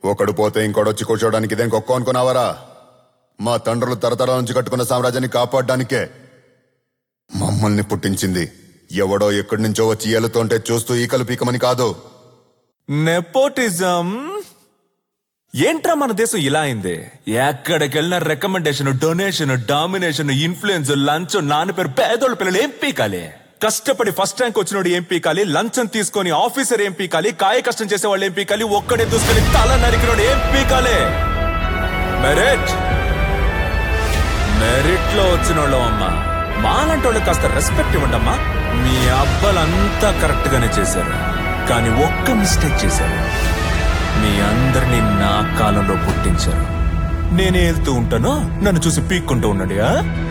ఒకడు పోతే ఇంకోడొచ్చి కూర్చోడానికి ఇదేం గొప్ప అనుకున్నావరా మా తండ్రులు తరతరాల నుంచి కట్టుకున్న సామ్రాజ్యాన్ని కాపాడడానికే మమ్మల్ని పుట్టించింది ఎవడో ఎక్కడి నుంచో వచ్చి ఏలుతుంటే చూస్తూ ఈకలు పీకమని కాదు నెపోటిజం ఏంట్రా మన దేశం ఇలా అయింది ఎక్కడికెళ్ళిన రికమెండేషన్ డొనేషన్ డామినేషన్ ఇన్ఫ్లుయెన్స్ లంచ్ నాన్న పేరు పేదోళ్ళ పిల్లలు ఏం పీకాలి కష్టపడి ఫస్ట్ ర్యాంక్ వచ్చినోడు ఏం పీకాలి లంచం తీసుకొని ఆఫీసర్ ఏం పీకాలి కాయ కష్టం చేసే వాళ్ళు ఏం పీకాలి ఒక్కడే దూసుకొని తల నరికినోడు ఏం పీకాలి మెరిట్ మెరిట్ లో వచ్చిన వాళ్ళు అమ్మా మాలాంటి వాళ్ళకి కాస్త రెస్పెక్ట్ ఇవ్వండి అమ్మా మీ అబ్బాలంతా కరెక్ట్ గానే చేశారు కానీ ఒక్క మిస్టేక్ చేశారు మీ అందరినీ నా కాలంలో పుట్టించారు నేనే వెళ్తూ ఉంటాను నన్ను చూసి పీక్కుంటూ ఉన్నాడు